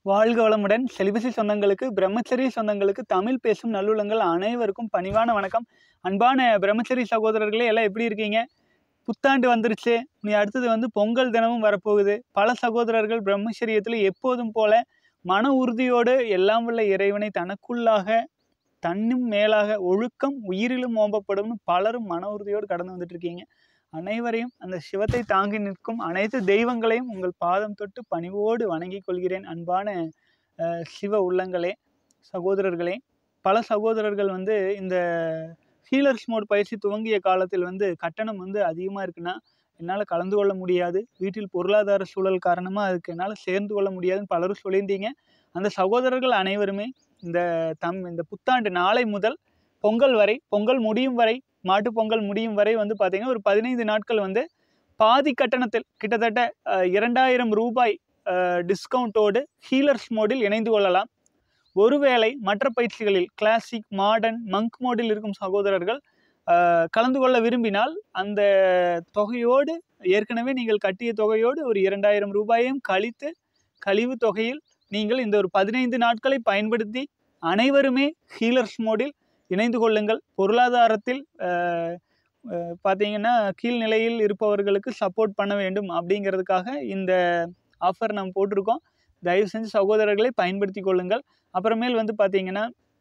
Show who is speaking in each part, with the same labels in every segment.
Speaker 1: வாழ்க வளமுடன் செலிபசி சொந்தங்களுக்கு பிரம்மச்சரிய சொந்தங்களுக்கு தமிழ் பேசும் நல்லுள்ளங்கள் அனைவருக்கும் பணிவான வணக்கம் அன்பான பிரம்மச்சரி சகோதரர்களே எல்லாம் எப்படி இருக்கீங்க புத்தாண்டு வந்துருச்சு நீ அடுத்தது வந்து பொங்கல் தினமும் வரப்போகுது பல சகோதரர்கள் பிரம்மச்சரியத்தில் எப்போதும் போல மன உறுதியோடு எல்லாம் உள்ள இறைவனை தனக்குள்ளாக தன்னும் மேலாக ஒழுக்கம் உயிரிலும் ஓம்பப்படும்னு பலரும் மன உறுதியோடு கடந்து வந்துட்டு இருக்கீங்க அனைவரையும் அந்த சிவத்தை தாங்கி நிற்கும் அனைத்து தெய்வங்களையும் உங்கள் பாதம் தொட்டு பணிவோடு வணங்கிக் கொள்கிறேன் அன்பான அஹ், சிவ உள்ளங்களே சகோதரர்களே பல சகோதரர்கள் வந்து இந்த ஹீலர்ஸ் மோட் பயிற்சி துவங்கிய காலத்தில் வந்து கட்டணம் வந்து அதிகமாக இருக்குன்னா என்னால் கலந்து கொள்ள முடியாது வீட்டில் பொருளாதார சூழல் காரணமாக அதுக்கு என்னால் சேர்ந்து கொள்ள முடியாதுன்னு பலரும் சொல்லியிருந்தீங்க அந்த சகோதரர்கள் அனைவருமே இந்த தம் இந்த புத்தாண்டு நாளை முதல் பொங்கல் வரை பொங்கல் முடியும் வரை மாட்டுப் பொங்கல் முடியும் வரை வந்து பார்த்தீங்கன்னா ஒரு பதினைந்து நாட்கள் வந்து பாதி கட்டணத்தில் கிட்டத்தட்ட அஹ், இரண்டாயிரம் ரூபாய் டிஸ்கவுண்டோடு ஹீலர்ஸ் மோடில் இணைந்து கொள்ளலாம் ஒருவேளை மற்ற பயிற்சிகளில் கிளாசிக் மாடர்ன் மங்க் மோடில் இருக்கும் சகோதரர்கள் அஹ், கலந்து கொள்ள விரும்பினால் அந்த தொகையோடு ஏற்கனவே நீங்கள் கட்டிய தொகையோடு ஒரு இரண்டாயிரம் ரூபாயையும் கழித்து கழிவு தொகையில் நீங்கள் இந்த ஒரு பதினைந்து நாட்களை பயன்படுத்தி அனைவருமே ஹீலர்ஸ் மோடில் இணைந்து கொள்ளுங்கள் பொருளாதாரத்தில் அஹ், அஹ், பார்த்தீங்கன்னா கீழ்நிலையில் இருப்பவர்களுக்கு சப்போர்ட் பண்ண வேண்டும் அப்படிங்கிறதுக்காக இந்த ஆஃபர் நாம் போட்டிருக்கோம் தயவு செஞ்சு சகோதரர்களை பயன்படுத்தி கொள்ளுங்கள் அப்புறமேல் வந்து பார்த்தீங்கன்னா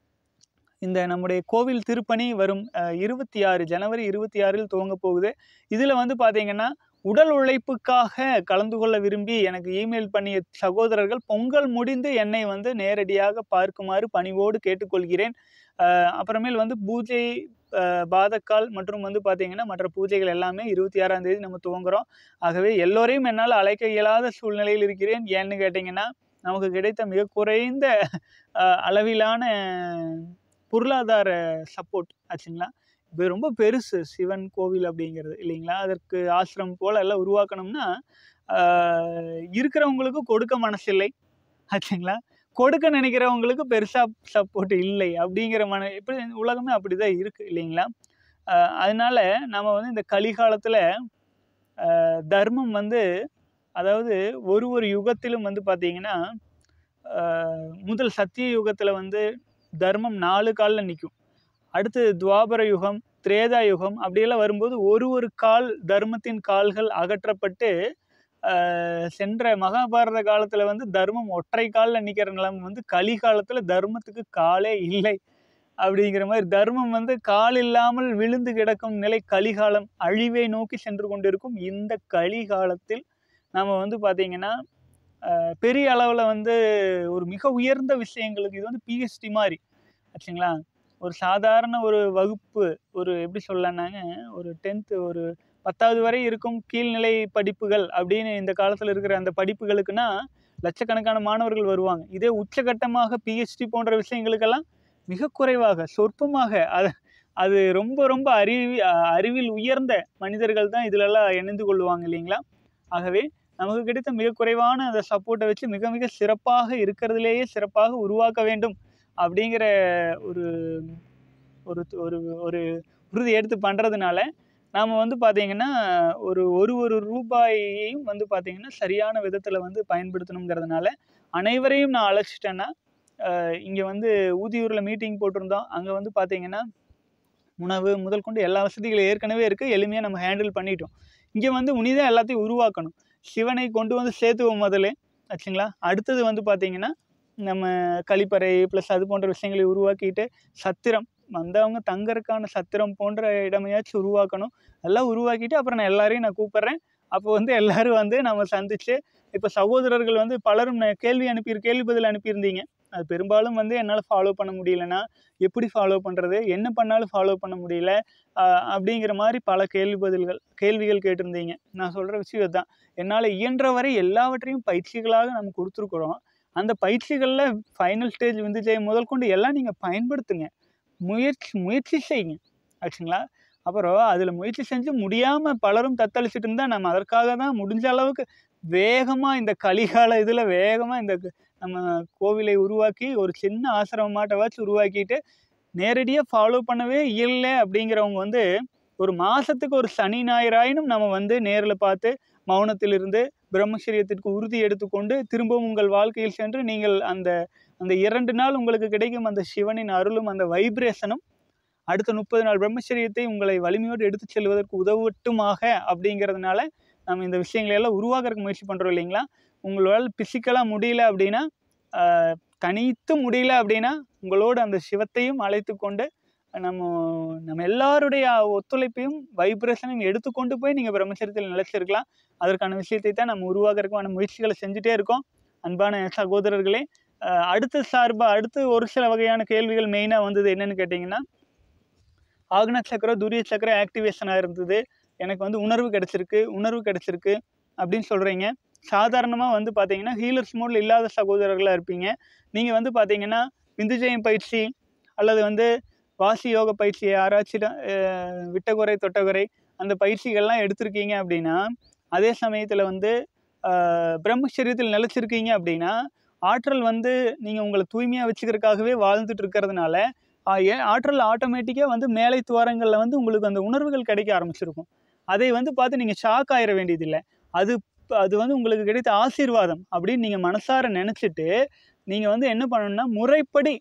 Speaker 1: இந்த நம்முடைய கோவில் திருப்பணி வரும் இருபத்தி ஆறு ஜனவரி இருபத்தி ஆறில் துவங்க போகுது இதில் வந்து பார்த்தீங்கன்னா உடல் உழைப்புக்காக கலந்து கொள்ள விரும்பி எனக்கு இமெயில் பண்ணிய சகோதரர்கள் பொங்கல் முடிந்து என்னை வந்து நேரடியாக பார்க்குமாறு பணிவோடு கேட்டுக்கொள்கிறேன் அஹ் அப்புறமேல் வந்து பூஜை அஹ் பாதக்கால் மற்றும் வந்து பார்த்தீங்கன்னா மற்ற பூஜைகள் எல்லாமே இருபத்தி ஆறாம் தேதி நம்ம துவங்குறோம் ஆகவே எல்லோரையும் என்னால் அழைக்க இயலாத சூழ்நிலையில் இருக்கிறேன் ஏன்னு கேட்டிங்கன்னா நமக்கு கிடைத்த மிக குறைந்த அஹ், அளவிலான பொருளாதார சப்போர்ட் ஆச்சுங்களா இது ரொம்ப பெருசு சிவன் கோவில் அப்படிங்கிறது இல்லைங்களா அதற்கு ஆசிரமம் போல எல்லாம் உருவாக்கணும்னா ஆஹ், இருக்கிறவங்களுக்கு கொடுக்க மனசில்லை ஆச்சுங்களா கொடுக்க நினைக்கிறவங்களுக்கு பெருசாக சப்போர்ட் இல்லை அப்படிங்கிற மன எப்படி உலகமே அப்படி தான் இருக்குது இல்லைங்களா ஆஹ், அதனால நம்ம வந்து இந்த கலிகாலத்தில் தர்மம் வந்து அதாவது ஒரு ஒரு யுகத்திலும் வந்து பார்த்தீங்கன்னா ஆஹ், முதல் சத்திய யுகத்தில் வந்து தர்மம் நாலு காலில் நிற்கும் அடுத்து துவாபர யுகம் திரேதா யுகம் அப்படியெல்லாம் வரும்போது ஒரு ஒரு கால் தர்மத்தின் கால்கள் அகற்றப்பட்டு ஆஹ், சென்ற மகாபாரத காலத்தில் வந்து தர்மம் ஒற்றை காலில் நிற்கிற நிலைமை வந்து கலி காலத்தில் தர்மத்துக்கு காலே இல்லை அப்படிங்கிற மாதிரி தர்மம் வந்து கால் இல்லாமல் விழுந்து கிடக்கும் நிலை கலிகாலம் அழிவை நோக்கி சென்று கொண்டிருக்கும் இந்த கலிகாலத்தில் நம்ம வந்து பார்த்திங்கன்னா ஆஹ், பெரிய அளவில் வந்து ஒரு மிக உயர்ந்த விஷயங்களுக்கு இது வந்து பிஹெச்டி மாதிரி ஆச்சுங்களா ஒரு சாதாரண ஒரு வகுப்பு ஒரு எப்படி சொல்லலான்னாங்க ஒரு டென்த்து ஒரு பத்தாவது வரை இருக்கும் கீழ்நிலை படிப்புகள் அப்படின்னு இந்த காலத்தில் இருக்கிற அந்த படிப்புகளுக்குன்னா லட்சக்கணக்கான மாணவர்கள் வருவாங்க இதே உச்சகட்டமாக பிஹெச்டி போன்ற விஷயங்களுக்கெல்லாம் மிக குறைவாக சொற்பமாக அது அது ரொம்ப ரொம்ப அறிவி அறிவில் உயர்ந்த மனிதர்கள் தான் இதிலெல்லாம் இணைந்து கொள்ளுவாங்க இல்லைங்களா ஆகவே நமக்கு கிடைத்த மிக குறைவான அந்த சப்போர்ட்டை வச்சு மிக மிக சிறப்பாக இருக்கிறதுலேயே சிறப்பாக உருவாக்க வேண்டும் அப்படிங்கிற ஒரு ஒரு ஒரு ஒரு உறுதி எடுத்து பண்ணுறதுனால நாம் வந்து பார்த்திங்கன்னா ஒரு ஒரு ஒரு ரூபாயையும் வந்து பார்த்திங்கன்னா சரியான விதத்தில் வந்து பயன்படுத்தணுங்கிறதுனால அனைவரையும் நான் அழைச்சிட்டேன்னா இங்கே வந்து ஊதியூரில் மீட்டிங் போட்டிருந்தோம் அங்கே வந்து பார்த்திங்கன்னா உணவு முதல் கொண்டு எல்லா வசதிகளும் ஏற்கனவே இருக்குது எளிமையாக நம்ம ஹேண்டில் பண்ணிட்டோம் இங்கே வந்து உனிதான் எல்லாத்தையும் உருவாக்கணும் சிவனை கொண்டு வந்து சேர்த்துவோம் முதல்ல ஆச்சுங்களா அடுத்தது வந்து பார்த்திங்கன்னா நம்ம கழிப்பறை ப்ளஸ் அது போன்ற விஷயங்களை உருவாக்கிட்டு சத்திரம் வந்தவங்க தங்கறதுக்கான சத்திரம் போன்ற இடமையாச்சும் உருவாக்கணும் எல்லாம் உருவாக்கிட்டு அப்புறம் நான் எல்லாரையும் நான் கூப்பிட்றேன் அப்போ வந்து எல்லாரும் வந்து நம்ம சந்திச்சு இப்போ சகோதரர்கள் வந்து பலரும் ந- கேள்வி அனுப்பி கேள்வி பதில் அனுப்பியிருந்தீங்க அது பெரும்பாலும் வந்து என்னால் ஃபாலோ பண்ண முடியலன்னா எப்படி ஃபாலோ பண்ணுறது என்ன பண்ணாலும் ஃபாலோ பண்ண முடியல ஆஹ் அப்படிங்கிற மாதிரி பல கேள்வி பதில்கள் கேள்விகள் கேட்டிருந்தீங்க நான் சொல்கிற விஷயம் தான் என்னால் இயன்ற வரை எல்லாவற்றையும் பயிற்சிகளாக நம்ம கொடுத்துருக்குறோம் அந்த பயிற்சிகளில் ஃபைனல் ஸ்டேஜ் விந்துஜெயம் முதல் கொண்டு எல்லாம் நீங்கள் பயன்படுத்துங்க முயற்சி முயற்சி செய்யுங்க ஆச்சுங்களா அப்புறம் அதில் முயற்சி செஞ்சு முடியாமல் பலரும் தத்தளிச்சிட்டு இருந்தால் நம்ம அதற்காக தான் முடிஞ்ச அளவுக்கு வேகமாக இந்த கலிகால இதில் வேகமாக இந்த க- நம்ம கோவிலை உருவாக்கி ஒரு சின்ன ஆசிரமமாட்டவாச்சும் உருவாக்கிட்டு நேரடியாக ஃபாலோ பண்ணவே இல்லை அப்படிங்கிறவங்க வந்து ஒரு மாதத்துக்கு ஒரு சனி ஞாயிறாயினும் நம்ம வந்து நேரில் பார்த்து மௌனத்திலிருந்து பிரம்மச்சரியத்திற்கு உறுதி எடுத்துக்கொண்டு திரும்பவும் உங்கள் வாழ்க்கையில் சென்று நீங்கள் அந்த அந்த இரண்டு நாள் உங்களுக்கு கிடைக்கும் அந்த சிவனின் அருளும் அந்த வைப்ரேஷனும் அடுத்த முப்பது நாள் பிரம்மச்சரியத்தை உங்களை வலிமையோடு எடுத்துச் செல்வதற்கு உதவட்டுமாக அப்படிங்கிறதுனால நம்ம இந்த விஷயங்களை எல்லாம் உருவாக்குறதுக்கு முயற்சி பண்ணுறோம் இல்லைங்களா உங்களால் பிசிக்கலாக முடியல அப்படின்னா ஆஹ், தனித்து முடியல அப்படின்னா உங்களோடு அந்த சிவத்தையும் அழைத்து கொண்டு நம்ம நம்ம எல்லாருடைய ஒத்துழைப்பையும் வைப்ரேஷனையும் எடுத்துக்கொண்டு போய் நீங்கள் பிரம்மச்சரியத்தில் நிலைச்சிருக்கலாம் அதற்கான விஷயத்தை தான் நம்ம உருவாக்குறதுக்கான முயற்சிகளை செஞ்சுட்டே இருக்கோம் அன்பான சகோதரர்களே ஆஹ், அடுத்த சார்பாக அடுத்து ஒரு சில வகையான கேள்விகள் மெயினாக வந்தது என்னன்னு கேட்டிங்கன்னா ஆக்ன சக்கரம் துரிய சக்கரம் ஆக்டிவேஷனாக இருந்தது எனக்கு வந்து உணர்வு கிடச்சிருக்கு உணர்வு கிடச்சிருக்கு அப்படின்னு சொல்கிறீங்க சாதாரணமாக வந்து பார்த்தீங்கன்னா ஹீலர்ஸ் மோடில் இல்லாத சகோதரர்களாக இருப்பீங்க நீங்கள் வந்து பார்த்தீங்கன்னா விந்துஜயம் பயிற்சி அல்லது வந்து வாசி யோக பயிற்சி யாராச்சும் அஹ், விட்டகுறை தொட்டகுறை அந்த பயிற்சிகள்லாம் எடுத்திருக்கீங்க அப்படின்னா அதே சமயத்தில் வந்து அஹ், பிரம்மச்சரியத்தில் நிலச்சிருக்கீங்க அப்படின்னா ஆற்றல் வந்து நீங்கள் உங்களை தூய்மையாக வச்சுக்கிறதுக்காகவே வாழ்ந்துட்டு இருக்கிறதுனால ஆ- ஏன் ஆற்றல் ஆட்டோமேட்டிக்காக வந்து மேலை துவாரங்களில் வந்து உங்களுக்கு அந்த உணர்வுகள் கிடைக்க ஆரம்பிச்சிருக்கும் அதை வந்து பார்த்து நீங்கள் ஷாக் ஆயிட வேண்டியதில்லை அது அது வந்து உங்களுக்கு கிடைத்த ஆசீர்வாதம் அப்படின்னு நீங்கள் மனசார நினச்சிட்டு நீங்கள் வந்து என்ன பண்ணணும்னா முறைப்படி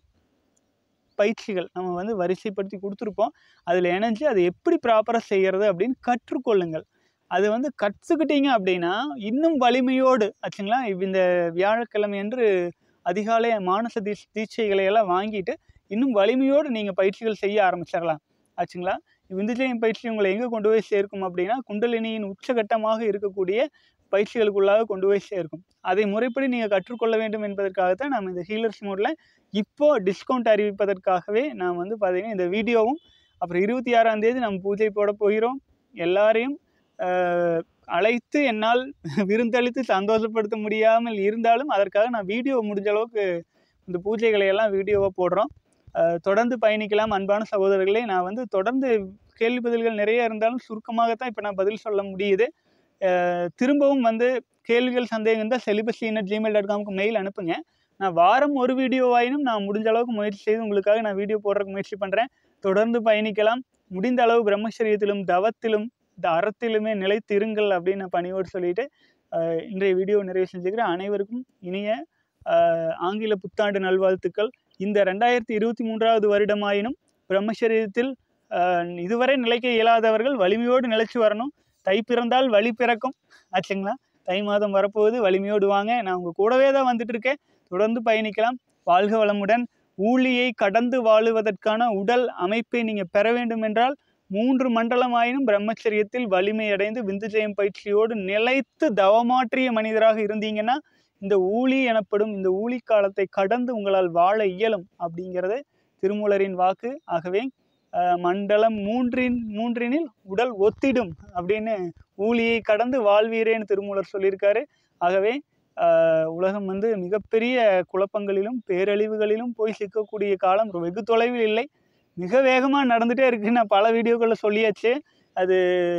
Speaker 1: பயிற்சிகள் நம்ம வந்து வரிசைப்படுத்தி கொடுத்துருப்போம் அதில் இணைஞ்சு அதை எப்படி ப்ராப்பராக செய்கிறது அப்படின்னு கற்றுக்கொள்ளுங்கள் அது வந்து கற்றுக்கிட்டீங்க அப்படின்னா இன்னும் வலிமையோடு ஆச்சுங்களா இப்ப இந்த வியாழக்கிழமை என்று அதிகாலை மானச தீ தீட்சைகளை எல்லாம் வாங்கிட்டு இன்னும் வலிமையோடு நீங்கள் பயிற்சிகள் செய்ய ஆரம்பிச்சிடலாம் ஆச்சுங்களா விந்துஜயம் பயிற்சி உங்களை எங்கே கொண்டு போய் சேர்க்கும் அப்படின்னா குண்டலினியின் உச்சகட்டமாக இருக்கக்கூடிய பயிற்சிகளுக்குள்ளாக கொண்டு போய் சேர்க்கும் அதை முறைப்படி நீங்கள் கற்றுக்கொள்ள வேண்டும் என்பதற்காகத்தான் நம்ம இந்த ஹீலர்ஸ் மோடில் இப்போ டிஸ்கவுண்ட் அறிவிப்பதற்காகவே நான் வந்து பார்த்தீங்கன்னா இந்த வீடியோவும் அப்புறம் இருபத்தி ஆறாம் தேதி நம்ம பூஜை போட போகிறோம் எல்லாரையும் ஆஹ், அழைத்து என்னால் விருந்தளித்து சந்தோஷப்படுத்த முடியாமல் இருந்தாலும் அதற்காக நான் வீடியோ முடிஞ்ச அளவுக்கு இந்த பூஜைகளை எல்லாம் வீடியோவாக போடுறோம் ஆஹ், தொடர்ந்து பயணிக்கலாம் அன்பான சகோதரர்களே நான் வந்து தொடர்ந்து கேள்வி பதில்கள் நிறைய இருந்தாலும் சுருக்கமாகத்தான் இப்போ நான் பதில் சொல்ல முடியுது ஆஹ், திரும்பவும் வந்து கேள்விகள் சந்தேகம் இருந்தால் செலிபஸின்னு ஜிமெயில் டாட் காம்க்கு மெயில் அனுப்புங்க நான் வாரம் ஒரு வீடியோவாயினும் நான் முடிஞ்ச அளவுக்கு முயற்சி செய்து உங்களுக்காக நான் வீடியோ போடுறதுக்கு முயற்சி பண்ணுறேன் தொடர்ந்து பயணிக்கலாம் முடிந்த அளவு பிரம்மச்சரியத்திலும் தவத்திலும் இந்த அறத்திலுமே நிலைத்து இருங்கள் அப்படின்னு நான் பணியோடு சொல்லிட்டு ஆஹ், இன்றைய வீடியோ நிறைவு செஞ்சுக்கிறேன் அனைவருக்கும் இனிய ஆஹ், ஆங்கில புத்தாண்டு நல்வாழ்த்துக்கள் இந்த ரெண்டாயிரத்தி இருபத்தி மூன்றாவது வருடமாயினும் பிரம்மச்சரியத்தில் ஆஹ், இதுவரை நிலைக்க இயலாதவர்கள் வலிமையோடு நிலைச்சு வரணும் தை பிறந்தால் வழி பிறக்கும் ஆச்சுங்களா தை மாதம் வரப்போகுது வலிமையோடு வாங்க நான் உங்கள் கூடவே தான் வந்துட்டு இருக்கேன் தொடர்ந்து பயணிக்கலாம் வாழ்க வளமுடன் ஊழியை கடந்து வாழுவதற்கான உடல் அமைப்பை நீங்கள் பெற வேண்டும் என்றால் மூன்று மண்டலமாயினும் பிரம்மச்சரியத்தில் வலிமையடைந்து விந்துஜயம் பயிற்சியோடு நிலைத்து தவமாற்றிய மனிதராக இருந்தீங்கன்னா இந்த ஊழி எனப்படும் இந்த ஊழி காலத்தை கடந்து உங்களால் வாழ இயலும் அப்படிங்கிறது திருமூலரின் வாக்கு ஆகவே அஹ், மண்டலம் மூன்றின் மூன்றினில் உடல் ஒத்திடும் அப்படின்னு ஊழியை கடந்து வாழ்வீரேன்னு திருமூலர் சொல்லியிருக்காரு ஆகவே ஆஹ், உலகம் வந்து மிகப்பெரிய குழப்பங்களிலும் பேரழிவுகளிலும் போய் சிக்கக்கூடிய காலம் வெகு தொலைவில் இல்லை மிக வேகமாக நடந்துகிட்டே இருக்கு நான் பல வீடியோக்களில் சொல்லியாச்சு அது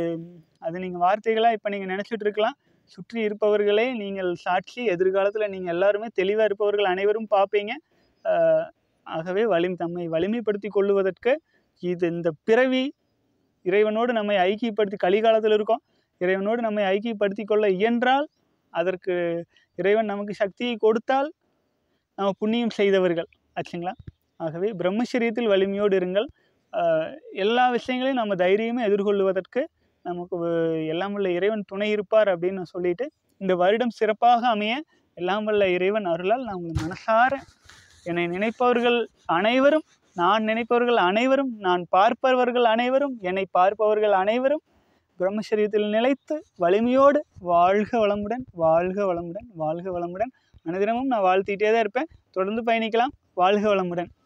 Speaker 1: அது நீங்கள் வார்த்தைகளாக இப்போ நீங்கள் நினச்சிட்டு இருக்கலாம் சுற்றி இருப்பவர்களே நீங்கள் சாட்சி எதிர்காலத்தில் நீங்கள் எல்லாருமே தெளிவாக இருப்பவர்கள் அனைவரும் பார்ப்பீங்க ஆஹ், ஆகவே வலி தம்மை வலிமைப்படுத்தி கொள்ளுவதற்கு இது இந்த பிறவி இறைவனோடு நம்மை ஐக்கியப்படுத்தி கலிகாலத்தில் இருக்கோம் இறைவனோடு நம்மை ஐக்கியப்படுத்தி கொள்ள இயன்றால் அதற்கு இறைவன் நமக்கு சக்தியை கொடுத்தால் நம்ம புண்ணியம் செய்தவர்கள் ஆச்சுங்களா ஆகவே பிரம்மச்சரியத்தில் வலிமையோடு இருங்கள் ஆஹ் எல்லா விஷயங்களையும் நம்ம தைரியமாக எதிர்கொள்வதற்கு நமக்கு வ- எல்லாம் வல்ல இறைவன் துணை இருப்பார் அப்படின்னு நான் சொல்லிட்டு இந்த வருடம் சிறப்பாக அமைய எல்லாம் வல்ல இறைவன் அருளால் நான் உங்கள் மனசார என்னை நினைப்பவர்கள் அனைவரும் நான் நினைப்பவர்கள் அனைவரும் நான் பார்ப்பவர்கள் அனைவரும் என்னை பார்ப்பவர்கள் அனைவரும் பிரம்மச்சரியத்தில் நிலைத்து வலிமையோடு வாழ்க வளமுடன் வாழ்க வளமுடன் வாழ்க வளமுடன் அனுதினமும் நான் வாழ்த்திட்டே தான் இருப்பேன் தொடர்ந்து பயணிக்கலாம் வாழ்க வளமுடன்